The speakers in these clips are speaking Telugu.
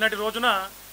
నిన్నటి రోజున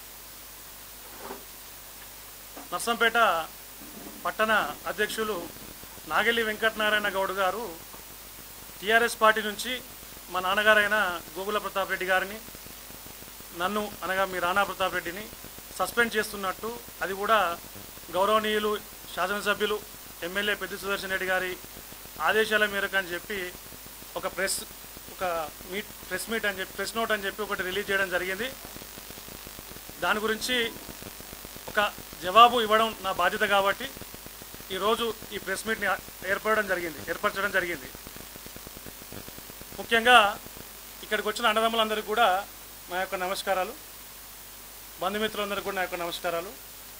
నర్సంపేట పట్టణ అధ్యక్షులు నాగెల్లి వెంకటనారాయణ గౌడ్ గారు టీఆర్ఎస్ పార్టీ నుంచి మా నాన్నగారైన గోగుల ప్రతాప్ రెడ్డి గారిని నన్ను అనగా మీ రాణా ప్రతాప్ రెడ్డిని సస్పెండ్ చేస్తున్నట్టు అది కూడా గౌరవనీయులు శాసనసభ్యులు ఎమ్మెల్యే పెద్ద సుదర్శన్ రెడ్డి గారి ఆదేశాల మేరకు అని చెప్పి ఒక ప్రెస్ ఒక మీట్ ప్రెస్ మీట్ అని చెప్పి ప్రెస్ నోట్ అని చెప్పి ఒకటి రిలీజ్ చేయడం జరిగింది దాని గురించి ఒక జవాబు ఇవ్వడం నా బాధ్యత కాబట్టి ఈరోజు ఈ ప్రెస్ మీట్ని ఏర్పడడం జరిగింది ఏర్పరచడం జరిగింది ముఖ్యంగా ఇక్కడికి వచ్చిన అన్నదమ్ములందరికీ కూడా నా యొక్క నమస్కారాలు బంధుమిత్రులందరికీ కూడా నా యొక్క నమస్కారాలు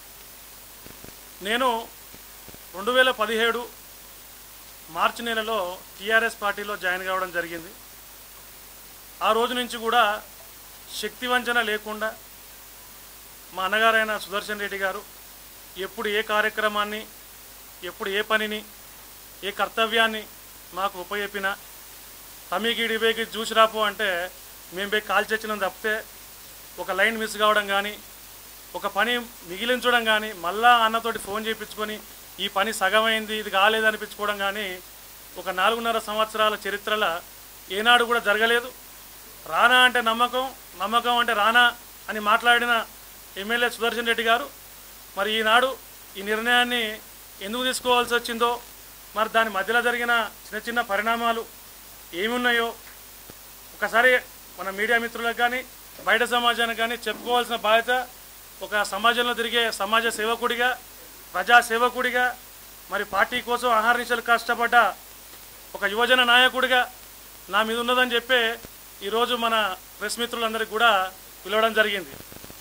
నేను రెండు వేల పదిహేడు మార్చి నెలలో టీఆర్ఎస్ పార్టీలో జాయిన్ కావడం జరిగింది ఆ రోజు నుంచి కూడా శక్తి వంచన లేకుండా మా అన్నగారైన సుదర్శన్ రెడ్డి గారు ఎప్పుడు ఏ కార్యక్రమాన్ని ఎప్పుడు ఏ పనిని ఏ కర్తవ్యాన్ని మాకు ఉపయోగినా తమీకి ఇడిపోయి చూసి రాపు అంటే మేము పోయి కాల్ చచ్చినాం తప్పితే ఒక లైన్ మిస్ కావడం కానీ ఒక పని మిగిలించడం కానీ మళ్ళా అన్నతోటి ఫోన్ చేయించుకొని ఈ పని సగమైంది ఇది కాలేదు అనిపించుకోవడం కానీ ఒక నాలుగున్నర సంవత్సరాల చరిత్రలో ఏనాడు కూడా జరగలేదు రానా అంటే నమ్మకం నమ్మకం అంటే రానా అని మాట్లాడిన ఎమ్మెల్యే సుదర్శన్ రెడ్డి గారు మరి ఈనాడు ఈ నిర్ణయాన్ని ఎందుకు తీసుకోవాల్సి వచ్చిందో మరి దాని మధ్యలో జరిగిన చిన్న చిన్న పరిణామాలు ఏమున్నాయో ఒకసారి మన మీడియా మిత్రులకు కానీ బయట సమాజానికి కానీ చెప్పుకోవాల్సిన బాధ్యత ఒక సమాజంలో తిరిగే సమాజ సేవకుడిగా ప్రజా సేవకుడిగా మరి పార్టీ కోసం ఆహార్నిశలు కష్టపడ్డ ఒక యువజన నాయకుడిగా నా మీద ఉన్నదని చెప్పే ఈరోజు మన ప్రెస్ మిత్రులందరికీ కూడా పిలవడం జరిగింది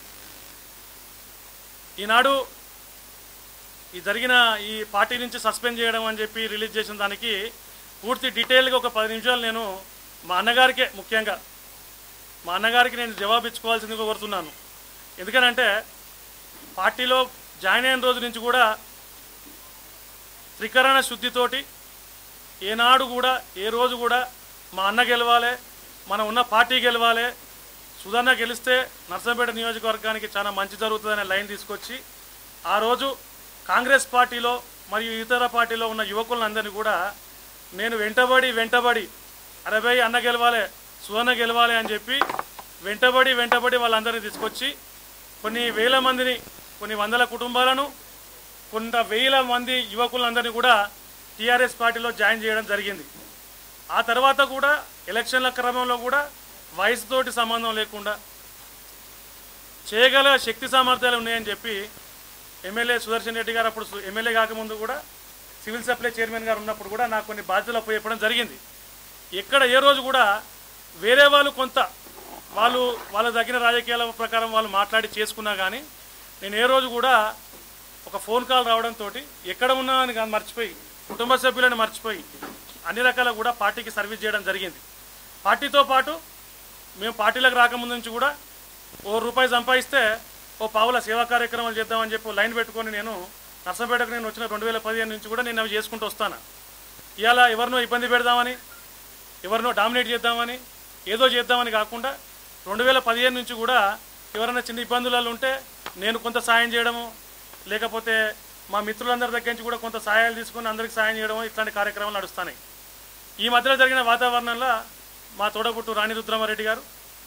ఈనాడు ఈ జరిగిన ఈ పార్టీ నుంచి సస్పెండ్ చేయడం అని చెప్పి రిలీజ్ చేసిన దానికి పూర్తి డీటెయిల్గా ఒక పది నిమిషాలు నేను మా అన్నగారికే ముఖ్యంగా మా అన్నగారికి నేను జవాబు ఇచ్చుకోవాల్సిందిగా కోరుతున్నాను ఎందుకనంటే పార్టీలో జాయిన్ అయిన రోజు నుంచి కూడా త్రికరణ శుద్ధితోటి ఏనాడు కూడా ఏ రోజు కూడా మా అన్న గెలవాలి మనం ఉన్న పార్టీ గెలవాలి సుధన్న గెలిస్తే నర్సంపేట నియోజకవర్గానికి చాలా మంచి జరుగుతుందనే లైన్ తీసుకొచ్చి ఆ రోజు కాంగ్రెస్ పార్టీలో మరియు ఇతర పార్టీలో ఉన్న యువకులందరినీ కూడా నేను వెంటబడి వెంటబడి అరే భయ్ అన్న గెలవాలి సుధన్న గెలవాలి అని చెప్పి వెంటబడి వెంటబడి వాళ్ళందరినీ తీసుకొచ్చి కొన్ని వేల మందిని కొన్ని వందల కుటుంబాలను కొంత వేల మంది యువకులందరినీ కూడా టీఆర్ఎస్ పార్టీలో జాయిన్ చేయడం జరిగింది ఆ తర్వాత కూడా ఎలక్షన్ల క్రమంలో కూడా వయసు తోటి సంబంధం లేకుండా చేయగల శక్తి సామర్థ్యాలు ఉన్నాయని చెప్పి ఎమ్మెల్యే సుదర్శన్ రెడ్డి గారు అప్పుడు సు- ఎమ్మెల్యే కాకముందు కూడా సివిల్ సప్లై చైర్మన్ గారు ఉన్నప్పుడు కూడా నాకు కొన్ని బాధ్యతలు అప్పచెప్పడం జరిగింది ఎక్కడ ఏ రోజు కూడా వేరే వాళ్ళు కొంత వాళ్ళు వాళ్ళ తగిన రాజకీయాల ప్రకారం వాళ్ళు మాట్లాడి చేసుకున్నా కానీ నేను ఏ రోజు కూడా ఒక ఫోన్ కాల్ రావడంతో ఎక్కడ ఉన్నా అని కానీ మర్చిపోయి కుటుంబ సభ్యులను మర్చిపోయి అన్ని రకాల కూడా పార్టీకి సర్వీస్ చేయడం జరిగింది పార్టీతో పాటు మేము పార్టీలకు రాకముందు నుంచి కూడా ఓ రూపాయి సంపాదిస్తే ఓ పావుల సేవా కార్యక్రమాలు చేద్దామని చెప్పి ఓ లైన్ పెట్టుకొని నేను నర్సంపేటకు నేను వచ్చిన రెండు వేల పదిహేను నుంచి కూడా నేను అవి చేసుకుంటూ వస్తాను ఇవాళ ఎవరినో ఇబ్బంది పెడదామని ఎవరినో డామినేట్ చేద్దామని ఏదో చేద్దామని కాకుండా రెండు వేల పదిహేను నుంచి కూడా ఎవరైనా చిన్న ఇబ్బందులలో ఉంటే నేను కొంత సాయం చేయడము లేకపోతే మా మిత్రులందరి దగ్గర నుంచి కూడా కొంత సహాయాలు తీసుకొని అందరికి సాయం చేయడము ఇట్లాంటి కార్యక్రమాలు నడుస్తున్నాయి ఈ మధ్యలో జరిగిన వాతావరణంలో మా తోడబుట్టు రాణి రుద్రమారెడ్డి గారు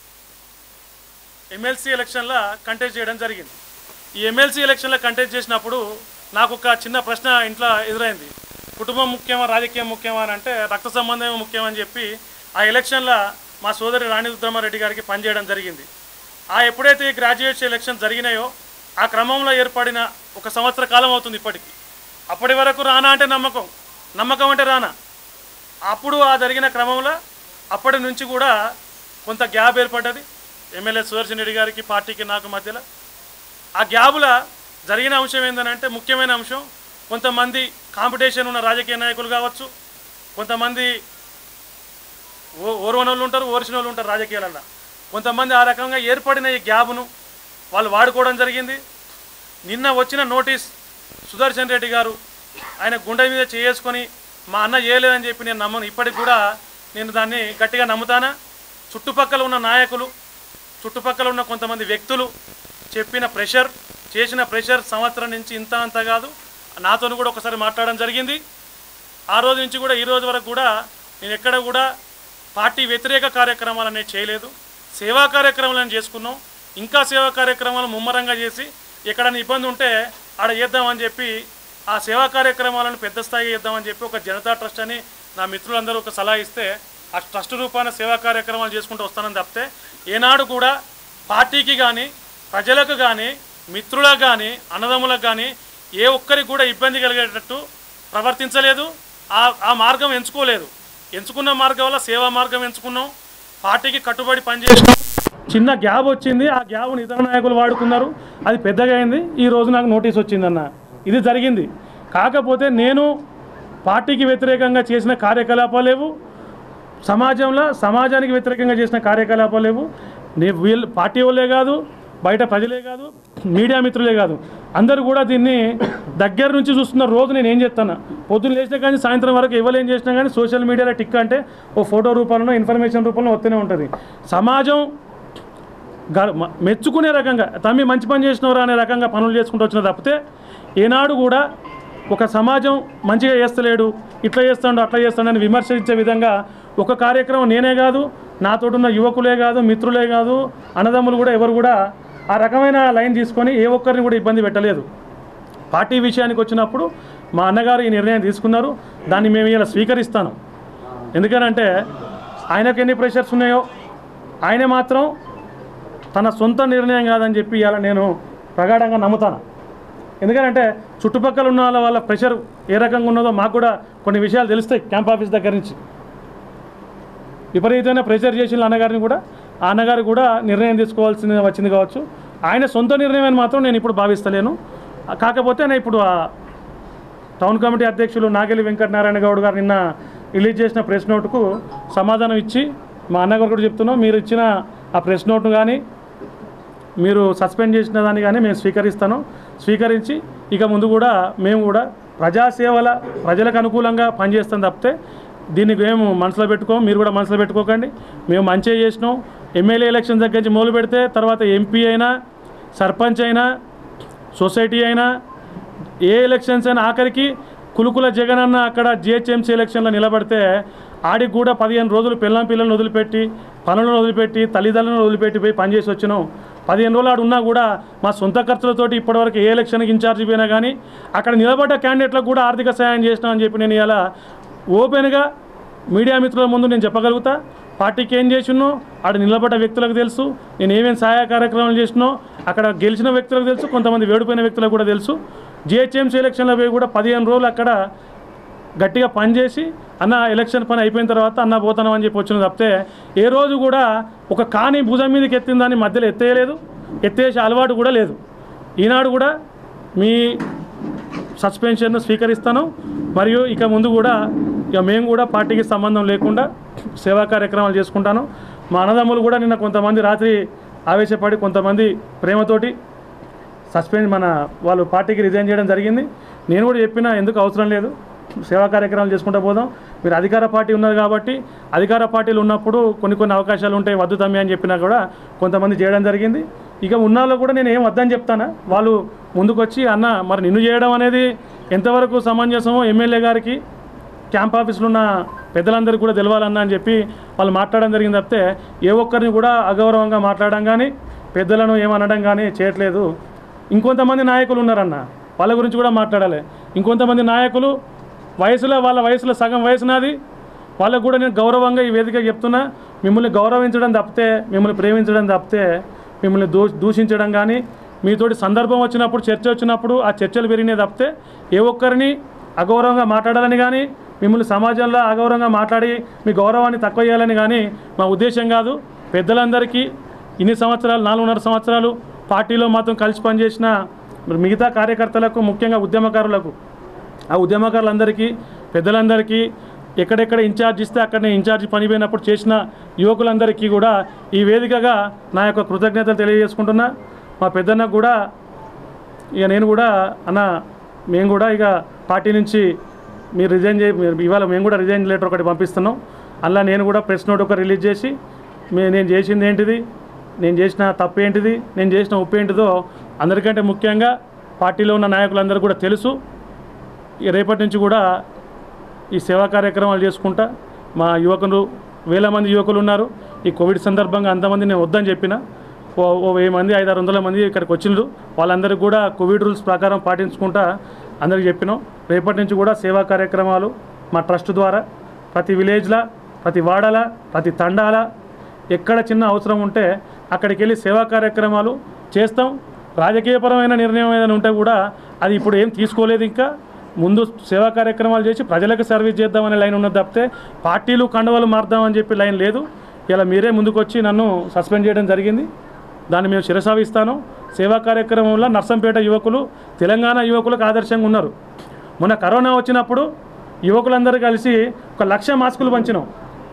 ఎమ్మెల్సీ ఎలక్షన్లో కంటెస్ట్ చేయడం జరిగింది ఈ ఎమ్మెల్సీ ఎలక్షన్లో కంటెస్ట్ చేసినప్పుడు నాకు ఒక చిన్న ప్రశ్న ఇంట్లో ఎదురైంది కుటుంబం ముఖ్యమా రాజకీయం ముఖ్యమా అని అంటే రక్త సంబంధమే ముఖ్యమని చెప్పి ఆ ఎలక్షన్లో మా సోదరి రాణి రుద్రమారెడ్డి గారికి పనిచేయడం జరిగింది ఆ ఎప్పుడైతే ఈ గ్రాడ్యుయేట్స్ ఎలక్షన్ జరిగినాయో ఆ క్రమంలో ఏర్పడిన ఒక సంవత్సర కాలం అవుతుంది ఇప్పటికి అప్పటి వరకు రానా అంటే నమ్మకం నమ్మకం అంటే రానా అప్పుడు ఆ జరిగిన క్రమంలో అప్పటి నుంచి కూడా కొంత గ్యాప్ ఏర్పడ్డది ఎమ్మెల్యే సుదర్శన్ రెడ్డి గారికి పార్టీకి నాకు మధ్యలో ఆ గ్యాబుల జరిగిన అంశం ఏంటంటే ముఖ్యమైన అంశం కొంతమంది కాంపిటీషన్ ఉన్న రాజకీయ నాయకులు కావచ్చు కొంతమంది ఓ ఓర్వని వాళ్ళు ఉంటారు ఓర్చిన వాళ్ళు ఉంటారు రాజకీయాలలో కొంతమంది ఆ రకంగా ఏర్పడిన ఈ గ్యాబ్ను వాళ్ళు వాడుకోవడం జరిగింది నిన్న వచ్చిన నోటీస్ సుదర్శన్ రెడ్డి గారు ఆయన గుండె మీద చేసుకొని మా అన్న చేయలేదని చెప్పి నేను నమ్మను ఇప్పటికి కూడా నేను దాన్ని గట్టిగా నమ్ముతానా చుట్టుపక్కల ఉన్న నాయకులు చుట్టుపక్కల ఉన్న కొంతమంది వ్యక్తులు చెప్పిన ప్రెషర్ చేసిన ప్రెషర్ సంవత్సరం నుంచి ఇంత అంత కాదు నాతో కూడా ఒకసారి మాట్లాడడం జరిగింది ఆ రోజు నుంచి కూడా ఈ రోజు వరకు కూడా నేను ఎక్కడ కూడా పార్టీ వ్యతిరేక కార్యక్రమాలు అనేది చేయలేదు సేవా కార్యక్రమాలను చేసుకున్నాం ఇంకా సేవా కార్యక్రమాలు ముమ్మరంగా చేసి ఎక్కడైనా ఇబ్బంది ఉంటే ఆడ చేద్దామని చెప్పి ఆ సేవా కార్యక్రమాలను పెద్ద స్థాయిగా చేద్దామని చెప్పి ఒక జనతా ట్రస్ట్ అని నా మిత్రులందరూ ఒక సలహా ఇస్తే ఆ ట్రస్ట్ రూపాన సేవా కార్యక్రమాలు చేసుకుంటూ వస్తానని తప్పితే ఏనాడు కూడా పార్టీకి కానీ ప్రజలకు కానీ మిత్రులకు కానీ అన్నదమ్ములకు కానీ ఏ ఒక్కరికి కూడా ఇబ్బంది కలిగేటట్టు ప్రవర్తించలేదు ఆ ఆ మార్గం ఎంచుకోలేదు ఎంచుకున్న మార్గం వల్ల సేవా మార్గం ఎంచుకున్నాం పార్టీకి కట్టుబడి పనిచేసినాం చిన్న గ్యాప్ వచ్చింది ఆ గ్యాప్ని ఇతర నాయకులు వాడుకున్నారు అది పెద్దగా అయింది ఈ రోజు నాకు నోటీస్ వచ్చిందన్న ఇది జరిగింది కాకపోతే నేను పార్టీకి వ్యతిరేకంగా చేసిన కార్యకలాపాలు లేవు సమాజంలో సమాజానికి వ్యతిరేకంగా చేసిన కార్యకలాపాలు లేవు నే- వీళ్ళు పార్టీ వాళ్ళే కాదు బయట ప్రజలే కాదు మీడియా మిత్రులే కాదు అందరూ కూడా దీన్ని దగ్గర నుంచి చూస్తున్న రోజు నేను ఏం చేస్తాను పొద్దున్న లేచినా కానీ సాయంత్రం వరకు ఎవరు ఏం చేసినా కానీ సోషల్ మీడియాలో టిక్ అంటే ఓ ఫోటో రూపంలో ఇన్ఫర్మేషన్ రూపంలో వస్తూనే ఉంటుంది సమాజం గర్- మ- మెచ్చుకునే రకంగా తమ్మి మంచి పని చేసినవరా అనే రకంగా పనులు చేసుకుంటూ వచ్చిన తప్పితే ఏనాడు కూడా ఒక సమాజం మంచిగా చేస్తలేడు ఇట్లా చేస్తాడు అట్లా చేస్తాడని విమర్శించే విధంగా ఒక కార్యక్రమం నేనే కాదు నాతోటున్న యువకులే కాదు మిత్రులే కాదు అన్నదమ్ములు కూడా ఎవరు కూడా ఆ రకమైన లైన్ తీసుకొని ఏ ఒక్కరిని కూడా ఇబ్బంది పెట్టలేదు పార్టీ విషయానికి వచ్చినప్పుడు మా అన్నగారు ఈ నిర్ణయం తీసుకున్నారు దాన్ని మేము ఇలా స్వీకరిస్తాను ఎందుకనంటే ఆయనకు ఎన్ని ప్రెషర్స్ ఉన్నాయో ఆయన మాత్రం తన సొంత నిర్ణయం కాదని చెప్పి ఇవాళ నేను ప్రగాఢంగా నమ్ముతాను ఎందుకంటే చుట్టుపక్కల ఉన్న వాళ్ళ వాళ్ళ ప్రెషర్ ఏ రకంగా ఉన్నదో మాకు కూడా కొన్ని విషయాలు తెలుస్తాయి క్యాంప్ ఆఫీస్ దగ్గర నుంచి విపరీతమైన ప్రెషర్ చేసిన అన్నగారిని కూడా ఆ అన్నగారు కూడా నిర్ణయం తీసుకోవాల్సింది వచ్చింది కావచ్చు ఆయన సొంత నిర్ణయం అని మాత్రం నేను ఇప్పుడు భావిస్తలేను కాకపోతే నేను ఇప్పుడు ఆ టౌన్ కమిటీ అధ్యక్షులు నాగెలి వెంకటనారాయణ గౌడ్ గారు నిన్న రిలీజ్ చేసిన ప్రెస్ నోటుకు సమాధానం ఇచ్చి మా అన్నగారు కూడా చెప్తున్నాం మీరు ఇచ్చిన ఆ ప్రెస్ నోట్ను కానీ మీరు సస్పెండ్ చేసిన దాన్ని కానీ మేము స్వీకరిస్తాను స్వీకరించి ఇక ముందు కూడా మేము కూడా ప్రజాసేవల ప్రజలకు అనుకూలంగా పనిచేస్తాం తప్పితే దీన్ని మేము మనసులో పెట్టుకోం మీరు కూడా మనసులో పెట్టుకోకండి మేము మంచిగా చేసినాం ఎమ్మెల్యే ఎలక్షన్ దగ్గర నుంచి మొదలు పెడితే తర్వాత ఎంపీ అయినా సర్పంచ్ అయినా సొసైటీ అయినా ఏ ఎలక్షన్స్ అయినా ఆఖరికి కులుకుల జగన్ అన్న అక్కడ జిహెచ్ఎంసీ ఎలక్షన్లో నిలబడితే ఆడికి కూడా పదిహేను రోజులు పిల్లం పిల్లలను వదిలిపెట్టి పనులను వదిలిపెట్టి తల్లిదండ్రులను వదిలిపెట్టి పోయి పనిచేసి వచ్చినాం పదిహేను రోజులు ఆడు ఉన్నా కూడా మా సొంత ఖర్చులతోటి ఇప్పటివరకు ఏ ఎలక్షన్కి ఇన్ఛార్జ్ పోయినా కానీ అక్కడ నిలబడ్డ క్యాండిడేట్లకు కూడా ఆర్థిక సహాయం చేసినామని చెప్పి నేను ఇలా ఓపెన్గా మీడియా మిత్రుల ముందు నేను చెప్పగలుగుతా పార్టీకి ఏం చేసినో ఆడ నిలబడ్డ వ్యక్తులకు తెలుసు నేను ఏమేమి సహాయ కార్యక్రమాలు చేసినో అక్కడ గెలిచిన వ్యక్తులకు తెలుసు కొంతమంది వేడిపోయిన వ్యక్తులకు కూడా తెలుసు జిహెచ్ఎంసీ ఎలక్షన్లో పోయి కూడా పదిహేను రోజులు అక్కడ గట్టిగా పనిచేసి అన్న ఎలక్షన్ పని అయిపోయిన తర్వాత అన్న పోతానం అని చెప్పి వచ్చిన తప్పితే ఏ రోజు కూడా ఒక కాని భుజం మీదకి ఎత్తిందని మధ్యలో ఎత్తేయలేదు ఎత్తేసే అలవాటు కూడా లేదు ఈనాడు కూడా మీ సస్పెన్షన్ను స్వీకరిస్తాను మరియు ఇక ముందు కూడా ఇక మేము కూడా పార్టీకి సంబంధం లేకుండా సేవా కార్యక్రమాలు చేసుకుంటాను మా అన్నదమ్ములు కూడా నిన్న కొంతమంది రాత్రి ఆవేశపడి కొంతమంది ప్రేమతోటి సస్పెండ్ మన వాళ్ళు పార్టీకి రిజైన్ చేయడం జరిగింది నేను కూడా చెప్పిన ఎందుకు అవసరం లేదు సేవా కార్యక్రమాలు చేసుకుంటూ పోదాం మీరు అధికార పార్టీ ఉన్నారు కాబట్టి అధికార పార్టీలు ఉన్నప్పుడు కొన్ని కొన్ని అవకాశాలు ఉంటాయి వద్దు తమ్మి అని చెప్పినా కూడా కొంతమంది చేయడం జరిగింది ఇక ఉన్నాళ్ళు కూడా నేను ఏం వద్దని చెప్తానా వాళ్ళు ముందుకొచ్చి అన్న మరి నిన్ను చేయడం అనేది ఎంతవరకు సమంజసమో ఎమ్మెల్యే గారికి క్యాంప్ ఆఫీసులో ఉన్న పెద్దలందరికీ కూడా తెలవాలన్నా అని చెప్పి వాళ్ళు మాట్లాడడం జరిగింది తప్పితే ఏ ఒక్కరిని కూడా అగౌరవంగా మాట్లాడడం కానీ పెద్దలను ఏమనడం కానీ చేయట్లేదు ఇంకొంతమంది నాయకులు ఉన్నారన్న వాళ్ళ గురించి కూడా మాట్లాడాలి ఇంకొంతమంది నాయకులు వయసులో వాళ్ళ వయసులో సగం వయసు నాది వాళ్ళకు కూడా నేను గౌరవంగా ఈ వేదిక చెప్తున్నా మిమ్మల్ని గౌరవించడం తప్పితే మిమ్మల్ని ప్రేమించడం తప్పితే మిమ్మల్ని దూ దూషించడం కానీ మీతోటి సందర్భం వచ్చినప్పుడు చర్చ వచ్చినప్పుడు ఆ చర్చలు పెరిగినాయి తప్పితే ఏ ఒక్కరిని అగౌరవంగా మాట్లాడాలని కానీ మిమ్మల్ని సమాజంలో అగౌరవంగా మాట్లాడి మీ గౌరవాన్ని తక్కువ చేయాలని కానీ మా ఉద్దేశం కాదు పెద్దలందరికీ ఇన్ని సంవత్సరాలు నాలుగున్నర సంవత్సరాలు పార్టీలో మాత్రం కలిసి పనిచేసిన మిగతా కార్యకర్తలకు ముఖ్యంగా ఉద్యమకారులకు ఆ ఉద్యమకారులందరికీ పెద్దలందరికీ ఎక్కడెక్కడ ఇన్ఛార్జ్ ఇస్తే అక్కడనే ఇన్ఛార్జ్ పని పోయినప్పుడు చేసిన యువకులందరికీ కూడా ఈ వేదికగా నా యొక్క కృతజ్ఞతలు తెలియజేసుకుంటున్నా మా పెద్దన్నకు కూడా ఇక నేను కూడా అన్న మేము కూడా ఇక పార్టీ నుంచి మీరు రిజైన్ చే మీరు ఇవాళ మేము కూడా రిజైన్ లెటర్ ఒకటి పంపిస్తున్నాం అలా నేను కూడా ప్రెస్ నోట్ ఒక రిలీజ్ చేసి మే నేను చేసింది ఏంటిది నేను చేసిన తప్పు ఏంటిది నేను చేసిన ఉప్పు ఏంటిదో అందరికంటే ముఖ్యంగా పార్టీలో ఉన్న నాయకులందరూ కూడా తెలుసు ఇక రేపటి నుంచి కూడా ఈ సేవా కార్యక్రమాలు చేసుకుంటా మా యువకులు వేల మంది యువకులు ఉన్నారు ఈ కోవిడ్ సందర్భంగా అంతమంది నేను వద్దని చెప్పిన ఓ ఓ వెయ్యి మంది ఐదారు వందల మంది ఇక్కడికి వచ్చిండ్రు వాళ్ళందరికీ కూడా కోవిడ్ రూల్స్ ప్రకారం పాటించుకుంటా అందరికి చెప్పినాం రేపటి నుంచి కూడా సేవా కార్యక్రమాలు మా ట్రస్ట్ ద్వారా ప్రతి విలేజ్ల ప్రతి వాడల ప్రతి తండాల ఎక్కడ చిన్న అవసరం ఉంటే అక్కడికి వెళ్ళి సేవా కార్యక్రమాలు చేస్తాం రాజకీయపరమైన నిర్ణయం ఏదైనా ఉంటే కూడా అది ఇప్పుడు ఏం తీసుకోలేదు ఇంకా ముందు సేవా కార్యక్రమాలు చేసి ప్రజలకు సర్వీస్ చేద్దామనే లైన్ ఉన్నది తప్పితే పార్టీలు కండవలు మారుదామని చెప్పి లైన్ లేదు ఇలా మీరే ముందుకొచ్చి నన్ను సస్పెండ్ చేయడం జరిగింది దాన్ని మేము శిరసావిస్తాను సేవా కార్యక్రమంలో నర్సంపేట యువకులు తెలంగాణ యువకులకు ఆదర్శంగా ఉన్నారు మొన్న కరోనా వచ్చినప్పుడు యువకులందరూ కలిసి ఒక లక్ష మాస్కులు పంచినాం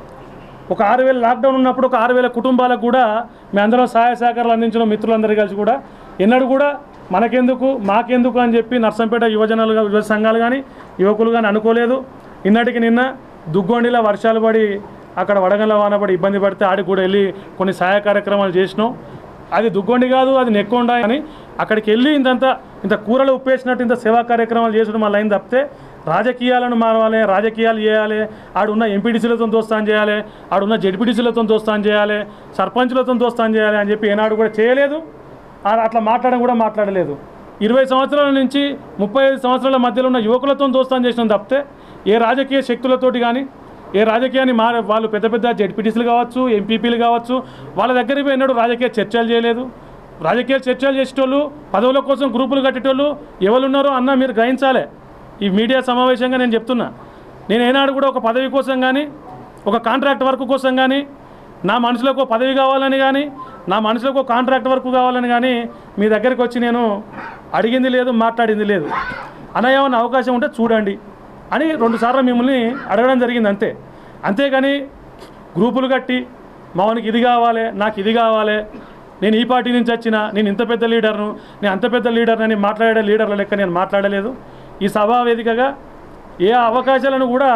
ఒక ఆరు వేల లాక్డౌన్ ఉన్నప్పుడు ఒక ఆరు వేల కుటుంబాలకు కూడా మేమందరం సహాయ సహకారాలు అందించిన మిత్రులందరూ కలిసి కూడా ఎన్నడూ కూడా మనకెందుకు మాకెందుకు అని చెప్పి నర్సంపేట యువజనాలు గా- యువ సంఘాలు కానీ యువకులు కానీ అనుకోలేదు నిన్నటికి నిన్న దుగ్గొండిలో వర్షాలు పడి అక్కడ వడగండ్ల వాన పడి ఇబ్బంది పడితే ఆడికి కూడా వెళ్ళి కొన్ని సహాయ కార్యక్రమాలు చేసినాం అది దుగ్గొండి కాదు అది నెక్కొండ అని అక్కడికి వెళ్ళి ఇంతంత ఇంత కూరలు ఉప్పేసినట్టు ఇంత సేవా కార్యక్రమాలు చేసుడు మళ్ళీ అయింది తప్పితే రాజకీయాలను మారవాలి రాజకీయాలు చేయాలి ఆడున్న ఎంపీడీసీలతో దోస్తాన్ చేయాలి ఆడున్న జెడ్పీటీసీలతో దోస్తాన్ చేయాలి సర్పంచులతో దోస్తాన్ చేయాలి అని చెప్పి ఏనాడు కూడా చేయలేదు ఆ- అట్లా మాట్లాడడం కూడా మాట్లాడలేదు ఇరవై సంవత్సరాల నుంచి ముప్పై ఐదు సంవత్సరాల మధ్యలో ఉన్న యువకులతో దోస్తాన్ చేసినాం తప్పితే ఏ రాజకీయ శక్తులతోటి కానీ ఏ రాజకీయాన్ని మార వాళ్ళు పెద్ద పెద్ద జెడ్పీటీసీలు కావచ్చు ఎంపీపీలు కావచ్చు వాళ్ళ దగ్గరికి పోయి ఎన్నడూ రాజకీయ చర్చలు చేయలేదు రాజకీయ చర్చలు చేసేటోళ్ళు పదవుల కోసం గ్రూపులు కట్టేటోళ్ళు ఎవరున్నారో అన్న మీరు గ్రహించాలి ఈ మీడియా సమావేశంగా నేను చెప్తున్నా నేను ఏనాడు కూడా ఒక పదవి కోసం కానీ ఒక కాంట్రాక్ట్ వర్క్ కోసం కానీ నా మనుషులకు ఒక పదవి కావాలని కానీ నా మనుషులకు ఒక కాంట్రాక్ట్ వర్క్ కావాలని కానీ మీ దగ్గరికి వచ్చి నేను అడిగింది లేదు మాట్లాడింది లేదు అన్న ఏమన్నా అవకాశం ఉంటే చూడండి అని రెండుసార్లు మిమ్మల్ని అడగడం జరిగింది అంతే అంతేగాని గ్రూపులు కట్టి మావనికి ఇది కావాలి నాకు ఇది కావాలి నేను ఈ పార్టీ నుంచి వచ్చిన నేను ఇంత పెద్ద లీడర్ను నేను అంత పెద్ద లీడర్ని అని మాట్లాడే లీడర్ల లెక్క నేను మాట్లాడలేదు ఈ సభా వేదికగా ఏ అవకాశాలను కూడా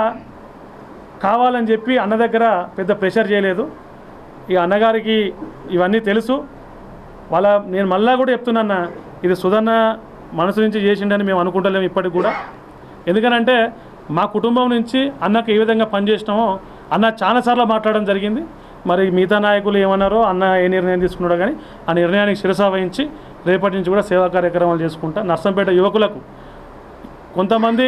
కావాలని చెప్పి అన్న దగ్గర పెద్ద ప్రెషర్ చేయలేదు ఈ అన్నగారికి ఇవన్నీ తెలుసు వాళ్ళ నేను మళ్ళా కూడా చెప్తున్నా ఇది సుధన్న మనసు నుంచి చేసిండని మేము అనుకుంటలేము ఇప్పటికి కూడా ఎందుకనంటే మా కుటుంబం నుంచి అన్నకు ఏ విధంగా పనిచేసినామో అన్న చాలాసార్లు మాట్లాడడం జరిగింది మరి మిగతా నాయకులు ఏమన్నారో అన్న ఏ నిర్ణయం తీసుకున్నాడో కానీ ఆ నిర్ణయానికి శిరసా వహించి రేపటి నుంచి కూడా సేవా కార్యక్రమాలు చేసుకుంటా నర్సంపేట యువకులకు కొంతమంది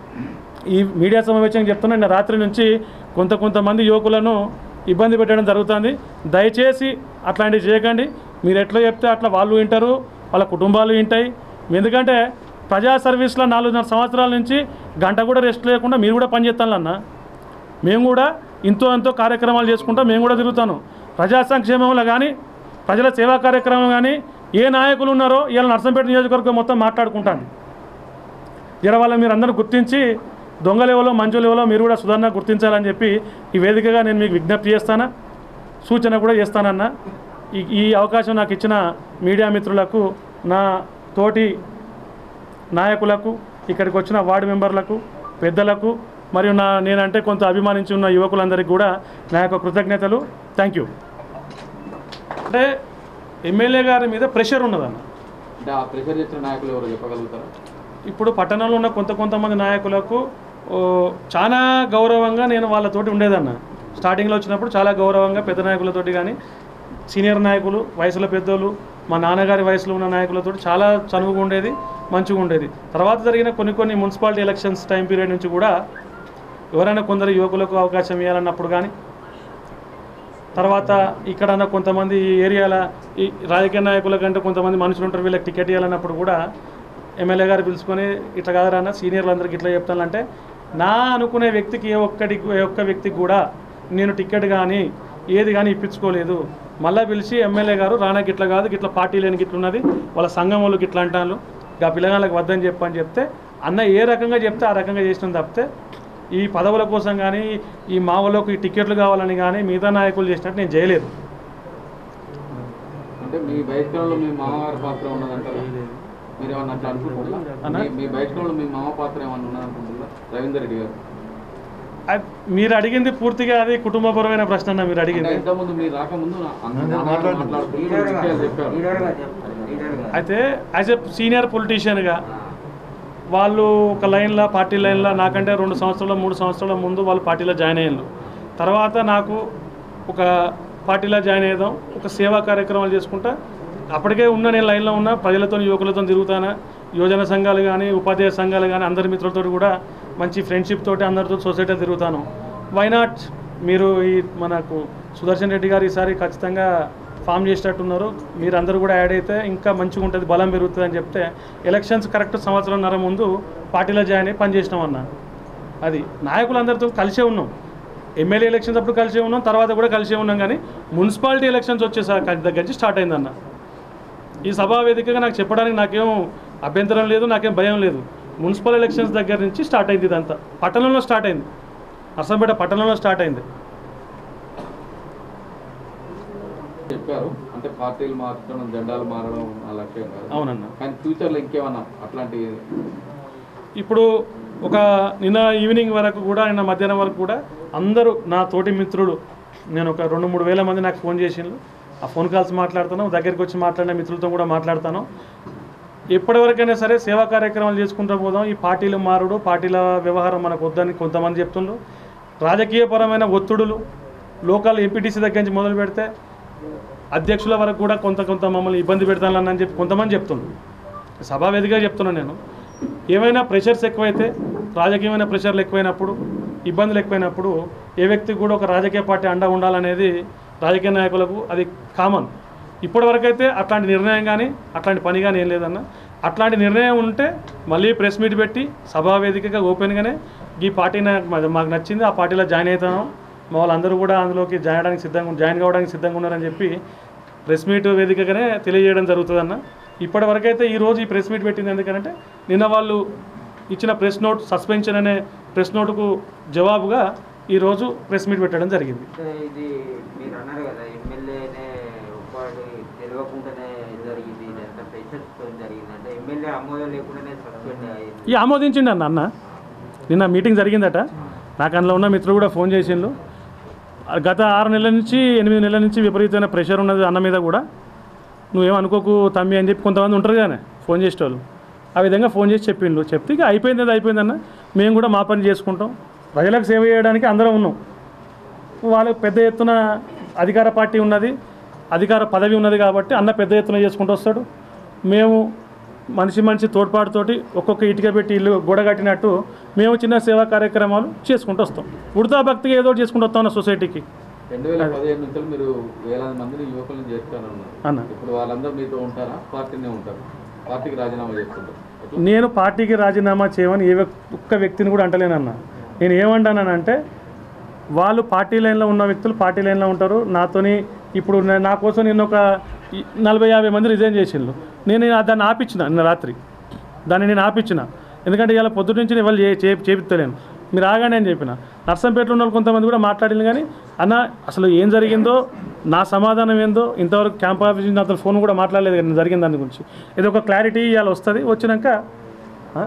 ఈ మీడియా సమావేశం చెప్తున్నా నిన్న రాత్రి నుంచి కొంత కొంతమంది యువకులను ఇబ్బంది పెట్టడం జరుగుతుంది దయచేసి అట్లాంటివి చేయకండి మీరు ఎట్లా చెప్తే అట్లా వాళ్ళు వింటారు వాళ్ళ కుటుంబాలు వింటాయి ఎందుకంటే ప్రజా సర్వీస్లో నాలుగున్నర సంవత్సరాల నుంచి గంట కూడా రెస్ట్ లేకుండా మీరు కూడా పనిచేస్తాను అన్న మేము కూడా ఇంతో ఎంతో కార్యక్రమాలు చేసుకుంటా మేము కూడా తిరుగుతాను ప్రజా సంక్షేమంలో కానీ ప్రజల సేవా కార్యక్రమం కానీ ఏ నాయకులు ఉన్నారో ఇవాళ నర్సంపేట నియోజకవర్గం మొత్తం మాట్లాడుకుంటాను జర వాళ్ళ మీరు అందరూ గుర్తించి దొంగ లెవెలో మంచు లెవెలో మీరు కూడా సుధారణ గుర్తించాలని చెప్పి ఈ వేదికగా నేను మీకు విజ్ఞప్తి చేస్తానా సూచన కూడా చేస్తానన్న ఈ ఈ అవకాశం నాకు ఇచ్చిన మీడియా మిత్రులకు నా తోటి నాయకులకు ఇక్కడికి వచ్చిన వార్డు మెంబర్లకు పెద్దలకు మరియు నా నేనంటే కొంత అభిమానించి ఉన్న యువకులందరికీ కూడా నా యొక్క కృతజ్ఞతలు థ్యాంక్ యూ అంటే ఎమ్మెల్యే గారి మీద ప్రెషర్ ఉన్నదన్న అంటే ఆ ప్రెషర్ చేసిన నాయకులు ఎవరు చెప్పగలుగుతారా ఇప్పుడు పట్టణంలో ఉన్న కొంత కొంతమంది నాయకులకు ఓ, చాలా గౌరవంగా నేను వాళ్ళతోటి ఉండేదన్న స్టార్టింగ్లో వచ్చినప్పుడు చాలా గౌరవంగా పెద్ద నాయకులతోటి కానీ సీనియర్ నాయకులు వయసులో పెద్దోళ్ళు మా నాన్నగారి వయసులో ఉన్న నాయకులతో చాలా చనువుగా ఉండేది మంచిగా ఉండేది తర్వాత జరిగిన కొన్ని కొన్ని మున్సిపాలిటీ ఎలక్షన్స్ టైం పీరియడ్ నుంచి కూడా ఎవరైనా కొందరు యువకులకు అవకాశం ఇవ్వాలన్నప్పుడు కానీ తర్వాత ఇక్కడన్న కొంతమంది ఈ ఏరియాల ఈ రాజకీయ నాయకుల కంటే కొంతమంది మనుషులు ఉంటారు వీళ్ళకి టికెట్ ఇవ్వాలన్నప్పుడు కూడా ఎమ్మెల్యే గారు పిలుచుకొని ఇట్లా కాదరన్న సీనియర్లందరికీ ఇట్లా చెప్తానంటే నా అనుకునే వ్యక్తికి ఏ ఒక్కటి ఏ ఒక్క వ్యక్తికి కూడా నేను టికెట్ కానీ ఏది కానీ ఇప్పించుకోలేదు మళ్ళీ పిలిచి ఎమ్మెల్యే గారు రానా గిట్ల కాదు గిట్ల పార్టీ లేని గిట్ల ఉన్నది వాళ్ళ సంఘం వాళ్ళు గిట్ల అంటాను ఆ పిల్లగాళ్ళకి వద్దని చెప్పని చెప్తే అన్న ఏ రకంగా చెప్తే ఆ రకంగా చేసిన తప్పితే ఈ పదవుల కోసం కానీ ఈ మావలకు ఈ టికెట్లు కావాలని కానీ మిగతా నాయకులు చేసినట్టు నేను చేయలేదు అంటే మీ బహిష్కరణలో మీ మామగారి పాత్ర ఉన్నదంటారా మీరు ఏమన్నా అట్లా అనుకుంటున్నారా అన్న? మీ- మీ బహిష్కరణలో మీ మామ పాత్ర ఏమన్నా ఉన్నదనుకుంటున్నారా రవీందర్ రెడ్డి గారు అది మీరు అడిగింది పూర్తిగా అది కుటుంబపరమైన ప్రశ్న అన్న మీరు అంటే అడిగింది ఇంతకుముందు మీరు రాకముందు నా- అందరూ మాట్లాడుకుంటూ విషయాలు చెప్పారు అయితే యాజ్ ఎ సీనియర్ పొలిటీషియన్గా వాళ్ళు ఒక లైన్లో పార్టీ లైన్లో నాకంటే రెండు సంవత్సరాల మూడు సంవత్సరాల ముందు వాళ్ళు పార్టీలో జాయిన్ అయ్యారు తర్వాత నాకు ఒక పార్టీలో జాయిన్ అయ్యాం ఒక సేవా కార్యక్రమాలు చేసుకుంటా అప్పటికే ఉన్న నేను లైన్లో ఉన్న ప్రజలతో యువకులతో తిరుగుతాను యోజన సంఘాలు కానీ ఉపాధ్యాయ సంఘాలు కానీ అందరి మిత్రులతో కూడా మంచి ఫ్రెండ్షిప్ తోటి అందరితో సొసైటీలో తిరుగుతాను వైనాట్ మీరు ఈ మనకు సుదర్శన్ రెడ్డి గారు ఈసారి ఖచ్చితంగా ఫామ్ చేసేటట్టున్నారు మీరు అందరూ కూడా యాడ్ అయితే ఇంకా మంచిగా ఉంటుంది బలం పెరుగుతుంది అని చెప్తే ఎలక్షన్స్ కరెక్ట్ సంవత్సరంన్నర ముందు పార్టీలో జాయిన్ అయ్యి పనిచేసినాం అన్న అది నాయకులందరితో కలిసే ఉన్నాం ఎమ్మెల్యే ఎలక్షన్స్ అప్పుడు కలిసే ఉన్నాం తర్వాత కూడా కలిసే ఉన్నాం కానీ మున్సిపాలిటీ ఎలక్షన్స్ వచ్చేసరికి దగ్గర నుంచి స్టార్ట్ అయిందన్న ఈ సభా వేదికగా నాకు చెప్పడానికి నాకేం అభ్యంతరం లేదు నాకేం భయం లేదు మున్సిపల్ ఎలక్షన్స్ దగ్గర నుంచి స్టార్ట్ అయింది ఇదంతా పట్టణంలో స్టార్ట్ అయింది అసంపేట పట్టణంలో స్టార్ట్ అయింది చెప్పారు అంటే పార్టీలు మార్చడం జెండాలు మారడం నా లక్ష్యం కాదు అవునన్న కానీ ఫ్యూచర్లో ఇంకేమన్నా అట్లాంటి ఇప్పుడు ఒక నిన్న ఈవినింగ్ వరకు కూడా నిన్న మధ్యాహ్నం వరకు కూడా అందరూ నా తోటి మిత్రులు నేను ఒక రెండు మూడు వేల మంది నాకు ఫోన్ చేసిండ్రు ఆ ఫోన్ కాల్స్ మాట్లాడుతాను దగ్గరికి వచ్చి మాట్లాడిన మిత్రులతో కూడా మాట్లాడతాను ఎప్పటివరకైనా సరే సేవా కార్యక్రమాలు చేసుకుంటూ పోదాం ఈ పార్టీలు మారుడు పార్టీల వ్యవహారం మనకు వద్దని కొంతమంది చెప్తుండ్రు రాజకీయపరమైన ఒత్తిడులు లోకల్ ఎంపీటీసీ దగ్గర నుంచి మొదలు పెడితే అధ్యక్షుల వరకు కూడా కొంత కొంత మమ్మల్ని ఇబ్బంది పెడతానని చెప్పి కొంతమంది చెప్తుండ్రు సభా వేదికగా చెప్తున్నాను నేను ఏమైనా ప్రెషర్స్ ఎక్కువైతే రాజకీయమైన ప్రెషర్లు ఎక్కువైనప్పుడు ఇబ్బందులు ఎక్కువైనప్పుడు ఏ వ్యక్తికి కూడా ఒక రాజకీయ పార్టీ అండ ఉండాలనేది రాజకీయ నాయకులకు అది కామన్ ఇప్పటివరకైతే అట్లాంటి నిర్ణయం కానీ అట్లాంటి పని కానీ ఏం లేదన్న అట్లాంటి నిర్ణయం ఉంటే మళ్ళీ ప్రెస్ మీట్ పెట్టి సభా వేదికగా ఓపెన్గానే ఈ పార్టీ నాకు మా- మాకు నచ్చింది ఆ పార్టీలో జాయిన్ అవుతాను మా వాళ్ళందరూ కూడా అందులోకి జాయిన్ అవడానికి సిద్ధంగా జాయిన్ కావడానికి సిద్ధంగా ఉన్నారని చెప్పి ప్రెస్ మీట్ వేదికగానే తెలియజేయడం జరుగుతుందన్న ఇప్పటి వరకైతే ఈ రోజు ఈ ప్రెస్ మీట్ పెట్టింది ఎందుకంటే నిన్న వాళ్ళు ఇచ్చిన ప్రెస్ నోట్ సస్పెన్షన్ అనే ప్రెస్ నోటుకు జవాబుగా ఈరోజు ప్రెస్ మీట్ పెట్టడం జరిగింది అంటే ఇది మీరు అన్నారు కదా ఎమ్మెల్యేనే ఉపాధి తెలియకుండానే జరిగింది ఇదంతా ప్రెషర్స్తో జరిగింది అంటే ఎమ్మెల్యే ఆమోదం లేకుండానే సస్పెండ్ అయ్యింది ఈ ఆమోదించిండి అన్న అన్న నిన్న మీటింగ్ జరిగిందట నాకు అందులో ఉన్న మిత్రులు కూడా ఫోన్ చేసిండ్రు గత ఆరు నెలల నుంచి ఎనిమిది నెలల నుంచి విపరీతమైన ప్రెషర్ ఉన్నది అన్న మీద కూడా నువ్వేం అనుకోకు తమ్మి అని చెప్పి కొంతమంది ఉంటారు కానీ ఫోన్ చేసేటోళ్ళు ఆ విధంగా ఫోన్ చేసి చెప్పిండు చెప్తే ఇక అయిపోయింది అది అయిపోయిందన్న మేము కూడా మా పని చేసుకుంటాం ప్రజలకు సేవ చేయడానికి అందరం ఉన్నాం వాళ్ళకి పెద్ద ఎత్తున అధికార పార్టీ ఉన్నది అధికార పదవి ఉన్నది కాబట్టి అన్న పెద్ద ఎత్తున చేసుకుంటూ వస్తాడు మేము మనిషి మనిషి తోడ్పాటుతోటి ఒక్కొక్క ఇటుక పెట్టి ఇల్లు గోడ కట్టినట్టు మేము చిన్న సేవా కార్యక్రమాలు చేసుకుంటూ వస్తాం ఉడతా భక్తిగా ఏదో ఒకటి చేసుకుంటూ వస్తాం అన్న సొసైటీకి రెండు వేల పదిహేను నుంచి మీరు వేలాది మందిని యువకులను చేస్తానన్నారు అన్న ఇప్పుడు వాళ్ళందరూ మీతో ఉంటారా పార్టీనే ఉంటారు పార్టీకి రాజీనామా చేస్తుంటారు ఎట్లా? నేను పార్టీకి రాజీనామా చేయమని ఏ వ్యక్- ఒక్క వ్యక్తిని కూడా అంటలేనన్నా నేను ఏమంటానంటే వాళ్ళు పార్టీ లైన్లో ఉన్న వ్యక్తులు పార్టీ లైన్లో ఉంటారు నాతోని ఇప్పుడు నే- నా కోసం నేను ఒక ఈ నలభై యాభై మంది రిజైన్ చేసిండ్రు నేను ఆ దాన్ని ఆపించిన నిన్న రాత్రి దాన్ని నేను ఆపించిన ఎందుకంటే ఇలా పొద్దు నుంచి నేను వాళ్ళు చే చేపిస్తలేను మీరు ఆగానే అని చెప్పిన నర్సంపేటలో ఉన్న వాళ్ళు కొంతమంది కూడా మాట్లాడింది కానీ అన్న అసలు ఏం జరిగిందో నా సమాధానం ఏందో ఇంతవరకు క్యాంప్ ఆఫీస్ నుంచి అతను ఫోన్ కూడా మాట్లాడలేదు కానీ జరిగిన దాని గురించి ఇది ఒక క్లారిటీ ఇవాళ వస్తుంది వచ్చినాక ఆ?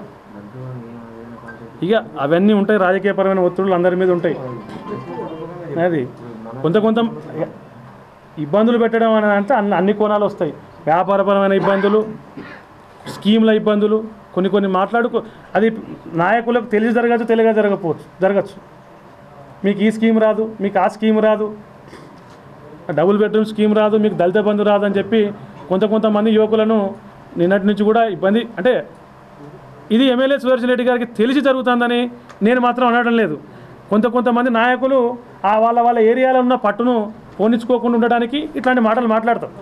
ఇక అవన్నీ ఉంటాయి రాజకీయపరమైన ఒత్తిడులు అందరి మీద ఉంటాయి అది కొంత కొంత ఇబ్బందులు పెట్టడం అని అంటే అన్ని అన్ని కోణాలు వస్తాయి వ్యాపారపరమైన ఇబ్బందులు స్కీమ్ల ఇబ్బందులు కొన్ని కొన్ని మాట్లాడుకో అది నాయకులకు తెలిసి జరగచ్చు తెలియక జరగకపోవచ్చు జరగచ్చు మీకు ఈ స్కీమ్ రాదు మీకు ఆ స్కీమ్ రాదు డబుల్ బెడ్రూమ్ స్కీమ్ రాదు మీకు దళిత బంధు రాదు అని చెప్పి కొంత కొంతమంది యువకులను నిన్నటి నుంచి కూడా ఇబ్బంది అంటే ఇది ఎమ్మెల్యే సుదర్శన్ రెడ్డి గారికి తెలిసి జరుగుతుందని నేను మాత్రం అనడం లేదు కొంత కొంతమంది నాయకులు ఆ వాళ్ళ వాళ్ళ ఏరియాలో ఉన్న పట్టును పోనించుకోకుండా ఉండడానికి ఇట్లాంటి మాటలు మాట్లాడతారు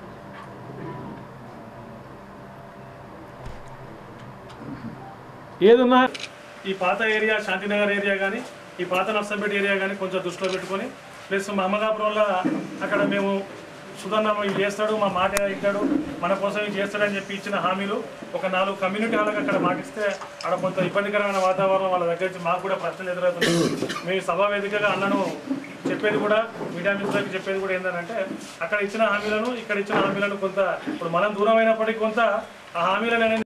ఏదున్నా ఈ పాత ఏరియా శాంతినగర్ ఏరియా కానీ ఈ పాత నర్సంపేట ఏరియా కానీ కొంచెం దృష్టిలో పెట్టుకొని ప్లస్ మా అమ్మగాపురంలో అక్కడ మేము సుధన్న ఇది చేస్తాడు మా మాట వింటాడు మన కోసం ఇది చేస్తాడని చెప్పి ఇచ్చిన హామీలు ఒక నాలుగు కమ్యూనిటీ హాళ్ళకి అక్కడ మాటిస్తే అక్కడ కొంత ఇబ్బందికరమైన వాతావరణం వాళ్ళ దగ్గర నుంచి మాకు కూడా ప్రశ్నలు ఎదురవుతున్నాయి మేము సభా వేదికగా అన్నను చెప్పేది కూడా మీడియా మిత్రులకు చెప్పేది కూడా ఏంటంటే అక్కడ ఇచ్చిన హామీలను ఇక్కడ ఇచ్చిన హామీలను కొంత ఇప్పుడు మనం దూరం అయినప్పటికీ కొంత ఆ హామీలను అనేది